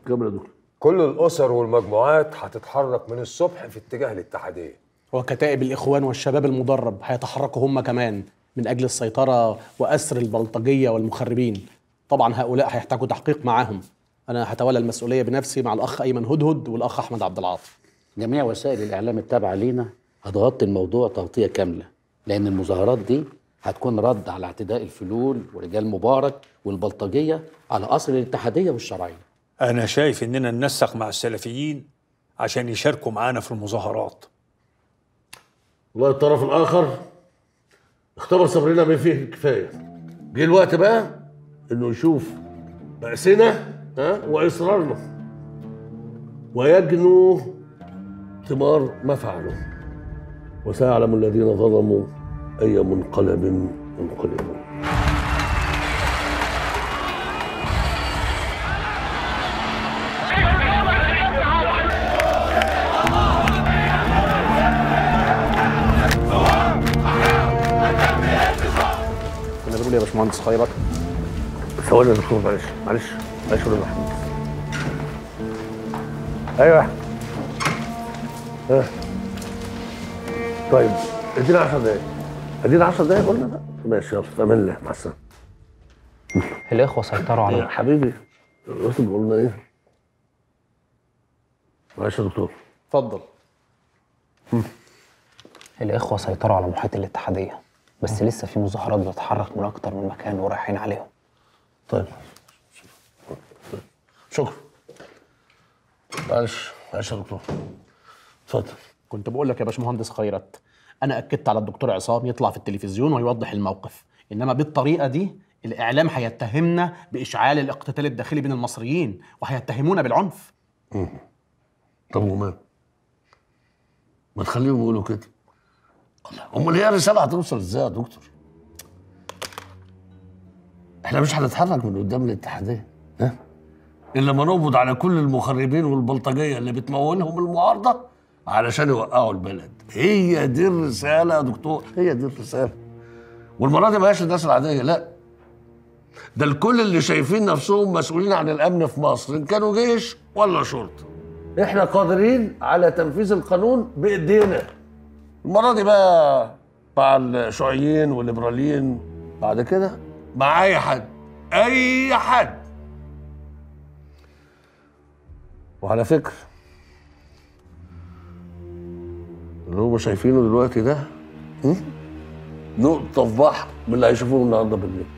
كمل يا دكتور كل الاسر والمجموعات هتتحرك من الصبح في اتجاه الاتحاديه وكتائب الإخوان والشباب المدرب هيتحركوا هم كمان من أجل السيطرة وأسر البلطجية والمخربين طبعا هؤلاء هيحتاجوا تحقيق معاهم أنا هتولى المسؤولية بنفسي مع الأخ أيمن هدهد والأخ أحمد عبد العاطي جميع وسائل الإعلام التابعة لينا هتغطي الموضوع تغطية كاملة لأن المظاهرات دي هتكون رد على اعتداء الفلول ورجال مبارك والبلطجية على أصل الاتحادية والشرعية أنا شايف إننا ننسق مع السلفيين عشان يشاركوا معانا في المظاهرات والله الطرف الاخر اختبر صبرنا بما فيه الكفايه جه الوقت بقى انه يشوف بأسنا ها واصرارنا ويجنوا ثمار ما فعلوا وسيعلم الذين ظلموا اي منقلب ينقلبون كنا بنقول يا باشمهندس خيرت ثواني يا دكتور معلش معلش معلش يا محمود ايوه ها طيب ادينا 10 دقايق ادينا 10 دقايق قلنا بقى ماشي يلا في امان الله مع السلامه الإخوة سيطروا يا على حبيبي دلوقتي قلنا ايه معلش يا دكتور اتفضل الإخوة سيطروا على محيط الاتحادية بس لسه في مظاهرات بتتحرك من أكتر من مكان ورايحين عليهم طيب شكرا معلش معلش يا دكتور اتفضل كنت بقول لك يا باشمهندس خيرت انا اكدت على الدكتور عصام يطلع في التلفزيون ويوضح الموقف انما بالطريقه دي الاعلام هيتهمنا باشعال الاقتتال الداخلي بين المصريين وهيتهمونا بالعنف طب ومال ما تخليهم يقولوا كده امال هي الرساله هتوصل ازاي يا دكتور احنا مش هنتحرك من قدام الاتحاديه ها الا لما نقبض على كل المخربين والبلطجيه اللي بتمولهم المعارضه علشان يوقعوا البلد هي دي الرساله يا دكتور هي دي الرساله والمره دي ما هياش الناس العاديه لا ده الكل اللي شايفين نفسهم مسؤولين عن الامن في مصر ان كانوا جيش ولا شرطه احنا قادرين على تنفيذ القانون بايدينا المره دي بقى مع الشيوعيين والليبراليين بعد كده مع اي حد اي حد وعلى فكره اللي هم شايفينه دلوقتي ده م? نقطه في بحر من اللي هيشوفوه النهارده بالليل